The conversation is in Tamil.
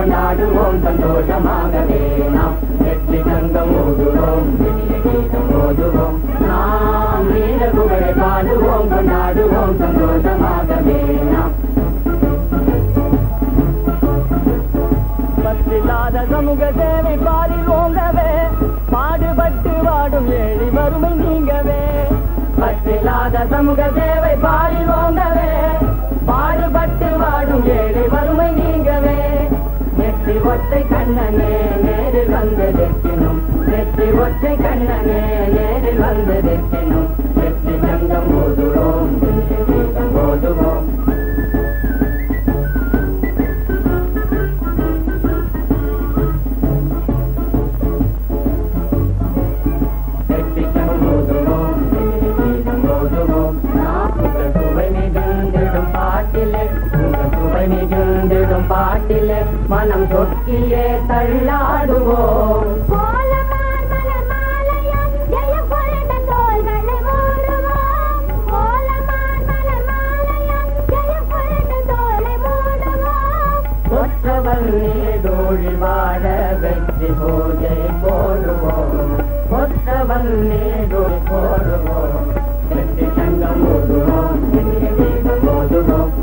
கொண்டாடுவோம் சந்தோஷமாகவே நாம் வெற்றி சங்கம் ஓதுவோம் இனிய கீதம் ஓதுவோம் நாம் வீர புகழை பாடுவோம் கொண்டாடுவோம் சந்தோஷமாகவே நாம் பற்றில்லாத சமூக சேவை பாலில் ஓங்கவே பாடுபட்டு வாடும் ஏழை வறுமை நீங்கவே பற்றில்லாத சமூக சேவை பாலில் ஓங்கவே பாடுபட்டு வாடும் ஏழை வறுமை நீங்கவே நெற்றி ஒற்றை கண்ணனே நேரில் வந்து நிற்கணும் நெற்றி ஒற்றை கண்ணனே நேரில் வந்து நிற்கணும் வெற்றி சங்கம் ஓதுவோம் இனிய கீதம் ஓதுவோம் வெற்றி சங்கம் ஓதுவோம் இனிய கீதம் ஓதுவோம் நாம் உங்கள் சுவை மிகுந்திடும் பாட்டிலே உங்கள் சுவை மிகுந்திடும் பாட்டிலே மனம் சொக்கியே தள்ளாடுவோம் கோலமார் மலர் மாலையாய் ஜெயம் கொண்ட தோள்களை மூடுவோம். கோலமார் மலர் மாலையாய் ஜெயம் கொண்ட தோளை மூடுவோம். ஒற்றவன் நீடோழி வாழ வெற்றி பூஜை போடுவோம் ஒற்றவன் நீடோழி போடுவோம் வெற்றி சங்கம் ஓதுவோம் இனிய கீதம் ஓதுவோம்